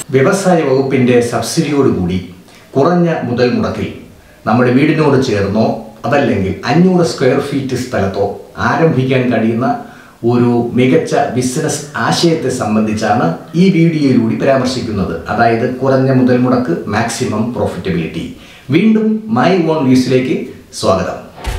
വ്യവസായ വകുപ്പിൻ്റെ സബ്സിഡിയോടുകൂടി കുറഞ്ഞ മുതൽ മുടക്കിൽ നമ്മുടെ വീടിനോട് ചേർന്നോ അതല്ലെങ്കിൽ അഞ്ഞൂറ് സ്ക്വയർ ഫീറ്റ് സ്ഥലത്തോ ആരംഭിക്കാൻ കഴിയുന്ന ഒരു മികച്ച ബിസിനസ് ആശയത്തെ സംബന്ധിച്ചാണ് ഈ വീഡിയോയിലൂടെ പരാമർശിക്കുന്നത് അതായത് കുറഞ്ഞ മുതൽ മുടക്ക് മാക്സിമം പ്രോഫിറ്റബിലിറ്റി വീണ്ടും മൈ ഓൺ വ്യൂസിലേക്ക് സ്വാഗതം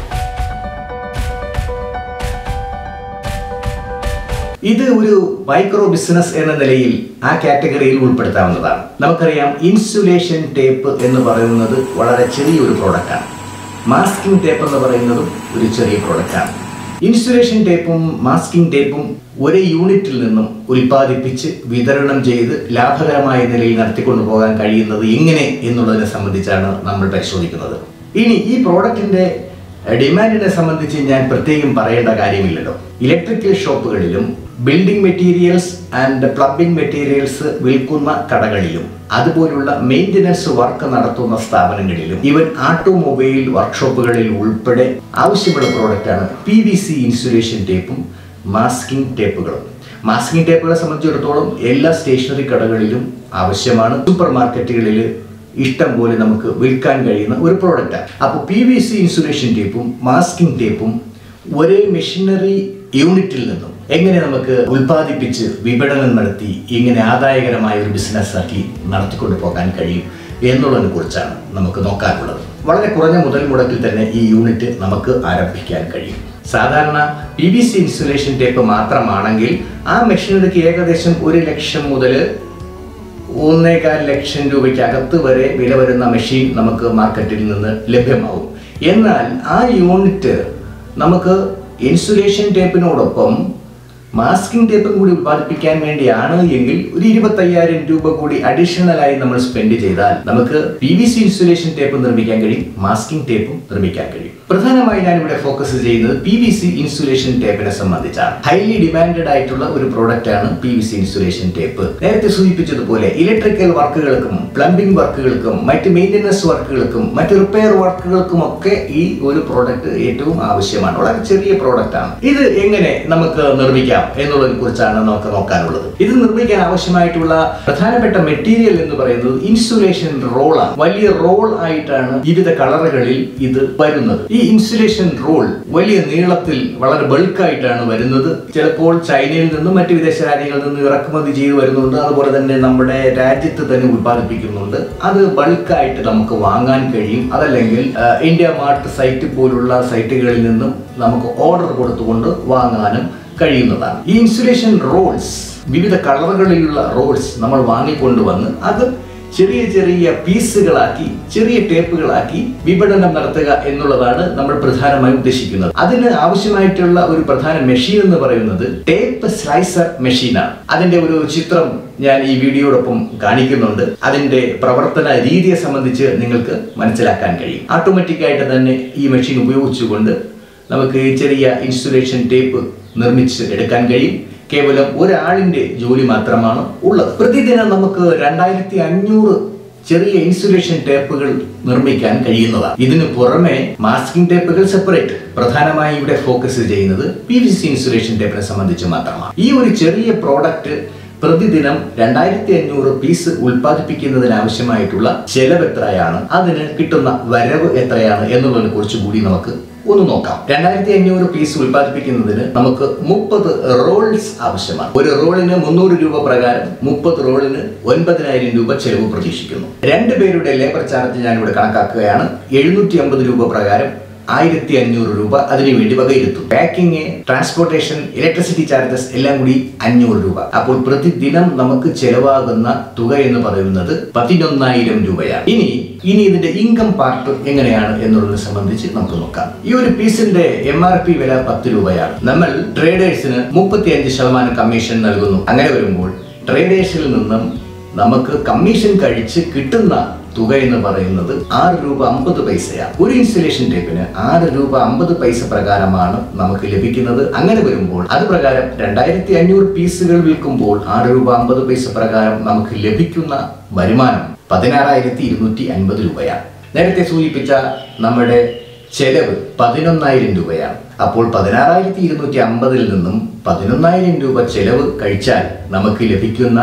ഇത് ഒരു മൈക്രോ ബിസിനസ് എന്ന നിലയിൽ ആ കാറ്റഗറിയിൽ ഉൾപ്പെടുത്താവുന്നതാണ് നമുക്കറിയാം ഇൻസുലേഷൻ ടേപ്പ് എന്ന് പറയുന്നത് വളരെ ചെറിയൊരു പ്രോഡക്റ്റാണ് മാസ്കിംഗ് ടേപ്പ് എന്ന് പറയുന്നതും ഒരു ചെറിയ പ്രോഡക്റ്റാണ് ഇൻസുലേഷൻ ടേപ്പും മാസ്കിംഗ് ടേപ്പും ഒരേ യൂണിറ്റിൽ നിന്നും ഉൽപ്പാദിപ്പിച്ച് വിതരണം ചെയ്ത് ലാഭകരമായ നിലയിൽ നടത്തിക്കൊണ്ടു പോകാൻ കഴിയുന്നത് എങ്ങനെ എന്നുള്ളതിനെ സംബന്ധിച്ചാണ് നമ്മൾ പരിശോധിക്കുന്നത് ഇനി ഈ പ്രോഡക്റ്റിന്റെ ഡിമാൻഡിനെ സംബന്ധിച്ച് ഞാൻ പ്രത്യേകം പറയേണ്ട കാര്യമില്ലല്ലോ ഇലക്ട്രിക്കൽ ഷോപ്പുകളിലും building materials and plumbing materials വിൽക്കുന്ന കടകളിലും അതുപോലുള്ള മെയിൻ്റനൻസ് വർക്ക് നടത്തുന്ന സ്ഥാപനങ്ങളിലും ഈവൻ ഓട്ടോമൊബൈൽ വർക്ക്ഷോപ്പുകളിൽ ഉൾപ്പെടെ ആവശ്യമുള്ള പ്രോഡക്റ്റാണ് പി വി സി ഇൻസുലേഷൻ ടേപ്പും മാസ്കിംഗ് ടേപ്പുകളും മാസ്കിംഗ് ടേപ്പുകളെ സംബന്ധിച്ചിടത്തോളം എല്ലാ സ്റ്റേഷനറി കടകളിലും ആവശ്യമാണ് സൂപ്പർ മാർക്കറ്റുകളിൽ ഇഷ്ടം പോലെ നമുക്ക് വിൽക്കാൻ കഴിയുന്ന ഒരു പ്രോഡക്റ്റാണ് അപ്പോൾ പി വി സി ഇൻസുലേഷൻ ടേപ്പും മാസ്കിംഗ് ടേപ്പും ഒരേ മെഷീനറി യൂണിറ്റിൽ നിന്നും എങ്ങനെ നമുക്ക് ഉൽപ്പാദിപ്പിച്ച് വിപണനം നടത്തി ഇങ്ങനെ ആദായകരമായ ഒരു ബിസിനസ്സാക്കി നടത്തിക്കൊണ്ടു പോകാൻ കഴിയും എന്നുള്ളതിനെ കുറിച്ചാണ് നമുക്ക് നോക്കാനുള്ളത് വളരെ കുറഞ്ഞ മുതൽ മുടക്കിൽ തന്നെ ഈ യൂണിറ്റ് നമുക്ക് ആരംഭിക്കാൻ കഴിയും സാധാരണ P V C insulation tape മാത്രമാണെങ്കിൽ ആ മെഷീനറിക്ക് ഏകദേശം ഒരു ലക്ഷം മുതൽ ഒന്നേകാൽ ലക്ഷം രൂപയ്ക്ക് അകത്ത് വരെ വില വരുന്ന മെഷീൻ നമുക്ക് മാർക്കറ്റിൽ നിന്ന് ലഭ്യമാവും എന്നാൽ ആ യൂണിറ്റ് നമുക്ക് ഇൻസുലേഷൻ ടേപ്പിനോടൊപ്പം മാസ്കിംഗ് ടേപ്പും കൂടി ഉത്പാദിപ്പിക്കാൻ വേണ്ടിയാണ് എങ്കിൽ ഒരു ഇരുപത്തയ്യായിരം രൂപ കൂടി അഡീഷണൽ ആയി നമ്മൾ സ്പെൻഡ് ചെയ്താൽ നമുക്ക് P V C insulation tape നിർമ്മിക്കാൻ കഴിയും മാസ്കിംഗ് ടേപ്പും നിർമ്മിക്കാൻ കഴിയും പ്രധാനമായി ഞാൻ ഇവിടെ ഫോക്കസ് ചെയ്യുന്നത് പി വി സി ഇൻസുലേഷൻ ടേപ്പിനെ സംബന്ധിച്ചാണ് ഹൈലി ഡിമാൻഡഡ് ആയിട്ടുള്ള ഒരു പ്രോഡക്റ്റ് ആണ് P V C insulation tape നേരത്തെ സൂചിപ്പിച്ചതുപോലെ ഇലക്ട്രിക്കൽ വർക്കുകൾക്കും പ്ലംബിംഗ് വർക്കുകൾക്കും മറ്റ് മെയിൻ്റനൻസ് വർക്കുകൾക്കും മറ്റ് റിപ്പയർ വർക്കുകൾക്കും ഒക്കെ ഈ ഒരു പ്രോഡക്റ്റ് ഏറ്റവും ആവശ്യമാണ് വളരെ ചെറിയ പ്രോഡക്റ്റ് ആണ് ഇത് എങ്ങനെ നമുക്ക് നിർമ്മിക്കാം എന്നുള്ളതിനെ കുറിച്ചാണ് നമുക്ക് നോക്കാനുള്ളത് ഇത് നിർമ്മിക്കാൻ ആവശ്യമായിട്ടുള്ള പ്രധാനപ്പെട്ട മെറ്റീരിയൽ എന്ന് പറയുന്നത് ഇൻസുലേഷൻ റോളാണ് വലിയ റോൾ ആയിട്ടാണ് വിവിധ കളറുകളിൽ ഇത് വരുന്നത് ഈ ഇൻസുലേഷൻ റോൾ വലിയ നീളത്തിൽ വളരെ ബൾക്കായിട്ടാണ് വരുന്നത് ചിലപ്പോൾ ചൈനയിൽ നിന്നും മറ്റ് വിദേശ രാജ്യങ്ങളിൽ നിന്നും ഇറക്കുമതി ചെയ്തു വരുന്നുണ്ട് അതുപോലെ തന്നെ നമ്മുടെ രാജ്യത്ത് തന്നെ ഉത്പാദിപ്പിക്കുന്നുണ്ട് അത് ബൾക്കായിട്ട് നമുക്ക് വാങ്ങാൻ കഴിയും അതല്ലെങ്കിൽ ആ, ഇന്ത്യ മാർട്ട് സൈറ്റ് പോലുള്ള സൈറ്റുകളിൽ നിന്നും നമുക്ക് ഓർഡർ കൊടുത്തുകൊണ്ട് വാങ്ങാനും കഴിയുന്നതാണ് ഈ ഇൻസുലേഷൻ റോൾസ് വിവിധ കളറുകളിലുള്ള റോൾസ് നമ്മൾ വാങ്ങിക്കൊണ്ടുവന്ന് അത് ചെറിയ ചെറിയ പീസുകളാക്കി ചെറിയ ടേപ്പുകളാക്കി വിപണനം നടത്തുക എന്നുള്ളതാണ് നമ്മൾ പ്രധാനമായും ഉദ്ദേശിക്കുന്നത് അതിന് ആവശ്യമായിട്ടുള്ള ഒരു പ്രധാന മെഷീൻ എന്ന് പറയുന്നത് ടേപ്പ് സ്ലൈസർ മെഷീനാണ് അതിന്റെ ഒരു ചിത്രം ഞാൻ ഈ വീഡിയോടൊപ്പം കാണിക്കുന്നുണ്ട് അതിന്റെ പ്രവർത്തന രീതിയെ സംബന്ധിച്ച് നിങ്ങൾക്ക് മനസ്സിലാക്കാൻ കഴിയും ഓട്ടോമാറ്റിക് ആയിട്ട് തന്നെ ഈ മെഷീൻ ഉപയോഗിച്ചുകൊണ്ട് നമുക്ക് ഈ ചെറിയ ഇൻസുലേഷൻ ടേപ്പ് നിർമ്മിച്ച് എടുക്കാൻ കഴിയും കേവലം ഒരാളിന്റെ ജോലി മാത്രമാണ് ഉള്ളത് പ്രതിദിനം നമുക്ക് രണ്ടായിരത്തി അഞ്ഞൂറ് ചെറിയ ഇൻസുലേഷൻ ടേപ്പുകൾ നിർമ്മിക്കാൻ കഴിയുന്നതാണ് ഇതിനു പുറമെ മാസ്കിംഗ് ടേപ്പുകൾ സെപ്പറേറ്റ് പ്രധാനമായി ഇവിടെ ഫോക്കസ് ചെയ്യുന്നത് പി വി സി ഇൻസുലേഷൻ ടേപ്പിനെ സംബന്ധിച്ച് മാത്രമാണ് ഈ ഒരു ചെറിയ പ്രോഡക്റ്റ് പ്രതിദിനം രണ്ടായിരത്തി അഞ്ഞൂറ് പീസ് ഉൽപ്പാദിപ്പിക്കുന്നതിന് ആവശ്യമായിട്ടുള്ള ചെലവ് എത്രയാണ് അതിന് കിട്ടുന്ന വരവ് എത്രയാണ് എന്നുള്ളതിനെ കുറിച്ച് കൂടി നമുക്ക് ഒന്ന് നോക്കാം രണ്ടായിരത്തി അഞ്ഞൂറ് പീസ് ഉൽപ്പാദിപ്പിക്കുന്നതിന് നമുക്ക് മുപ്പത് റോൾസ് ആവശ്യമാണ് ഒരു റോളിന് മുന്നൂറ് രൂപ പ്രകാരം മുപ്പത് റോളിന് ഒൻപതിനായിരം രൂപ ചെലവ് പ്രതീക്ഷിക്കുന്നു രണ്ട് പേരുടെ ലേബർ ചാർജ് ഞാൻ ഇവിടെ കണക്കാക്കുകയാണ് എഴുന്നൂറ്റി അമ്പത് രൂപ പ്രകാരം ആയിരത്തി അഞ്ഞൂറ് രൂപ അതിനു വേണ്ടി വകയിരുത്തും പാക്കിംഗ് ട്രാൻസ്പോർട്ടേഷൻ ഇലക്ട്രിസിറ്റി ചാർജസ് എല്ലാം കൂടി അഞ്ഞൂറ് രൂപ അപ്പോൾ പ്രതിദിനം നമുക്ക് ചെലവാകുന്ന തുക എന്ന് പറയുന്നത് പതിനൊന്നായിരം രൂപയാണ് ഇനി ഇനി ഇതിന്റെ ഇൻകം പാർട്ട് എങ്ങനെയാണ് എന്നുള്ളതിനെ സംബന്ധിച്ച് നമുക്ക് നോക്കാം ഈ ഒരു പീസിന്റെ എം ആർ പി വില പത്ത് രൂപയാണ് നമ്മൾ ട്രേഡേഴ്സിന് മുപ്പത്തി അഞ്ച് ശതമാനം കമ്മീഷൻ നൽകുന്നു അങ്ങനെ വരുമ്പോൾ ട്രേഡേഴ്സിൽ നിന്നും നമുക്ക് കമ്മീഷൻ കഴിച്ച് കിട്ടുന്ന തുക എന്ന് പറയുന്നത് ആറ് രൂപ അമ്പത് പൈസയാണ് ഒരു ഇൻസ്റ്റലേഷൻ ടേപ്പിന് ആറ് രൂപ അമ്പത് പൈസ പ്രകാരമാണ് നമുക്ക് ലഭിക്കുന്നത് അങ്ങനെ വരുമ്പോൾ അത് പ്രകാരം രണ്ടായിരത്തി അഞ്ഞൂറ് പീസുകൾ വിൽക്കുമ്പോൾ ആറ് രൂപ അമ്പത് പൈസ പ്രകാരം നമുക്ക് ലഭിക്കുന്ന വരുമാനം പതിനാറായിരത്തി ഇരുന്നൂറ്റി അൻപത് രൂപയാണ് നേരത്തെ സൂചിപ്പിച്ച നമ്മുടെ ചെലവ് പതിനൊന്നായിരം രൂപയാണ് അപ്പോൾ പതിനാറായിരത്തി ഇരുന്നൂറ്റി അമ്പതിൽ നിന്നും പതിനൊന്നായിരം രൂപ ചെലവ് കഴിച്ചാൽ നമുക്ക് ലഭിക്കുന്ന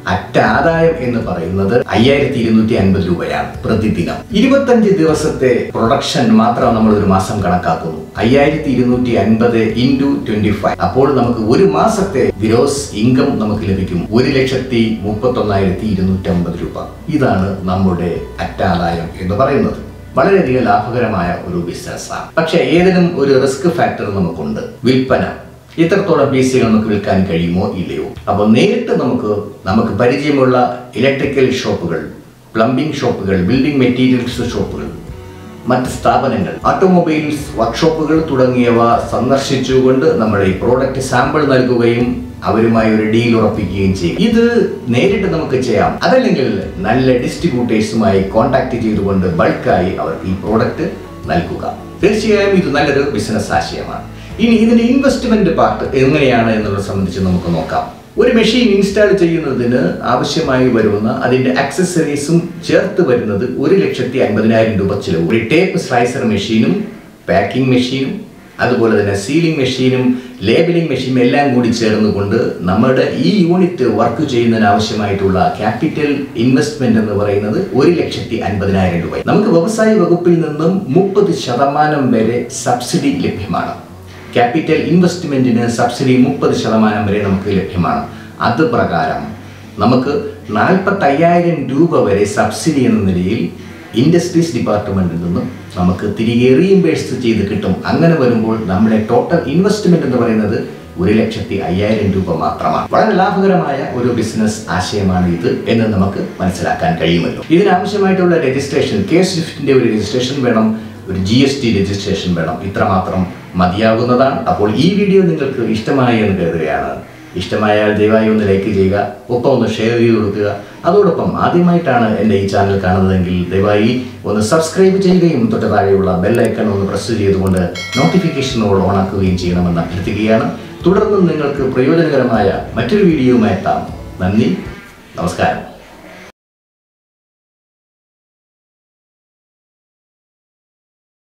അറ്റ ആദായം എന്ന് പറയുന്നത് അയ്യായിരത്തി ഇരുന്നൂറ്റി അൻപത് രൂപയാണ് പ്രതിദിനം ഇരുപത്തഞ്ച് ദിവസത്തെ പ്രൊഡക്ഷൻ മാത്രം നമ്മൾ ഒരു മാസം കണക്കാക്കുന്നു അയ്യായിരത്തി ഇരുന്നൂറ്റി അൻപത് ഇൻറ്റു ട്വന്റി ഫൈവ് അപ്പോൾ നമുക്ക് ഒരു മാസത്തെ ഗ്രോസ് ഇൻകം നമുക്ക് ലഭിക്കും ഒരു ലക്ഷത്തി മുപ്പത്തൊന്നായിരത്തി ഇരുന്നൂറ്റി അമ്പത് രൂപ ഇതാണ് നമ്മുടെ അറ്റാദായം എന്ന് പറയുന്നത് വളരെയധികം ലാഭകരമായ ഒരു ബിസിനസ്സാണ് പക്ഷെ ഏതിനും ഒരു റിസ്ക് ഫാക്ടർ നമുക്കുണ്ട് വിൽപ്പന ഇത്രത്തോളം പി സികൾ നമുക്ക് വിൽക്കാൻ കഴിയുമോ ഇല്ലയോ അപ്പോൾ നേരിട്ട് നമുക്ക് നമുക്ക് പരിചയമുള്ള ഇലക്ട്രിക്കൽ ഷോപ്പുകൾ പ്ലംബിംഗ് ഷോപ്പുകൾ ബിൽഡിംഗ് മെറ്റീരിയൽസ് ഷോപ്പുകൾ മറ്റ് സ്ഥാപനങ്ങൾ ഓട്ടോമൊബൈൽസ് വർക്ക്ഷോപ്പുകൾ തുടങ്ങിയവ സന്ദർശിച്ചുകൊണ്ട് നമ്മുടെ ഈ പ്രോഡക്റ്റ് സാമ്പിൾ നൽകുകയും അവരുമായി ഒരു ഡീൽ ഉറപ്പിക്കുകയും ചെയ്യും ഇത് നേരിട്ട് നമുക്ക് ചെയ്യാം അതല്ലെങ്കിൽ നല്ല ഡിസ്ട്രിബ്യൂട്ടേഴ്സുമായി കോൺടാക്ട് ചെയ്തുകൊണ്ട് ബൾക്കായി അവർക്ക് ഈ പ്രോഡക്റ്റ് നൽകുക തീർച്ചയായും ഇത് നല്ലൊരു ബിസിനസ് ആശയമാണ് ഇനി ഇതിന്റെ ഇൻവെസ്റ്റ്മെന്റ് പാർട്ട് എങ്ങനെയാണ് എന്നുള്ളത് സംബന്ധിച്ച് നമുക്ക് നോക്കാം ഒരു മെഷീൻ ഇൻസ്റ്റാൾ ചെയ്യുന്നതിന് ആവശ്യമായി വരുന്ന അതിന്റെ അക്സസറീസും ചേർത്ത് വരുന്നത് ഒരു ലക്ഷത്തി അൻപതിനായിരം രൂപ ചിലവ് ഒരു ടേപ്പ് സ്ലൈസർ മെഷീനും പാക്കിംഗ് മെഷീനും അതുപോലെ തന്നെ സീലിംഗ് മെഷീനും ലേബലിംഗ് മെഷീനും എല്ലാം കൂടി ചേർന്നുകൊണ്ട് നമ്മുടെ ഈ യൂണിറ്റ് വർക്ക് ചെയ്യുന്നതിന് ആവശ്യമായിട്ടുള്ള ക്യാപിറ്റൽ ഇൻവെസ്റ്റ്മെന്റ് എന്ന് പറയുന്നത് ഒരു ലക്ഷത്തി അൻപതിനായിരം രൂപ നമുക്ക് വ്യവസായ വകുപ്പിൽ നിന്നും മുപ്പത് ശതമാനം വരെ സബ്സിഡി ലഭ്യമാണ് ക്യാപിറ്റൽ ഇൻവെസ്റ്റ്മെന്റിന് സബ്സിഡി മുപ്പത് ശതമാനം വരെ നമുക്ക് ലഭ്യമാണ് അത് പ്രകാരം നമുക്ക് നാൽപ്പത്തയ്യായിരം രൂപ വരെ സബ്സിഡി എന്ന നിലയിൽ ഇൻഡസ്ട്രീസ് ഡിപ്പാർട്ട്മെന്റിൽ നിന്നും നമുക്ക് തിരികെ റീഇംബേഴ്സ് ചെയ്ത് കിട്ടും അങ്ങനെ വരുമ്പോൾ നമ്മുടെ ടോട്ടൽ ഇൻവെസ്റ്റ്മെന്റ് എന്ന് പറയുന്നത് ഒരു ലക്ഷത്തി അയ്യായിരം രൂപ മാത്രമാണ് വളരെ ലാഭകരമായ ഒരു ബിസിനസ് ആശയമാണ് ഇത് എന്ന് നമുക്ക് മനസ്സിലാക്കാൻ കഴിയുമല്ലോ ഇതിനാവശ്യമായിട്ടുള്ള രജിസ്ട്രേഷൻ കെ സ്വിഫ്റ്റിന്റെ ഒരു രജിസ്ട്രേഷൻ വേണം ഒരു ജി എസ് ടി രജിസ്ട്രേഷൻ വേണം ഇത്രമാത്രം മതിയാകുന്നതാണ് അപ്പോൾ ഈ വീഡിയോ നിങ്ങൾക്ക് ഇഷ്ടമായി എന്ന് കരുതുകയാണ് ഇഷ്ടമായാൽ ദയവായി ഒന്ന് ലൈക്ക് ചെയ്യുക ഒപ്പം ഒന്ന് ഷെയർ ചെയ്ത് കൊടുക്കുക അതോടൊപ്പം ആദ്യമായിട്ടാണ് എൻ്റെ ഈ ചാനൽ കാണുന്നതെങ്കിൽ ദയവായി ഒന്ന് സബ്സ്ക്രൈബ് ചെയ്യുകയും തൊട്ട് താഴെയുള്ള ബെല്ലൈക്കൺ ഒന്ന് പ്രസ് ചെയ്തുകൊണ്ട് നോട്ടിഫിക്കേഷൻ ഓൾ ഓണാക്കുകയും ചെയ്യണമെന്ന് അഭ്യർത്ഥിക്കുകയാണ് തുടർന്നും നിങ്ങൾക്ക് പ്രയോജനകരമായ മറ്റൊരു വീഡിയോയുമായി എത്താം നന്ദി നമസ്കാരം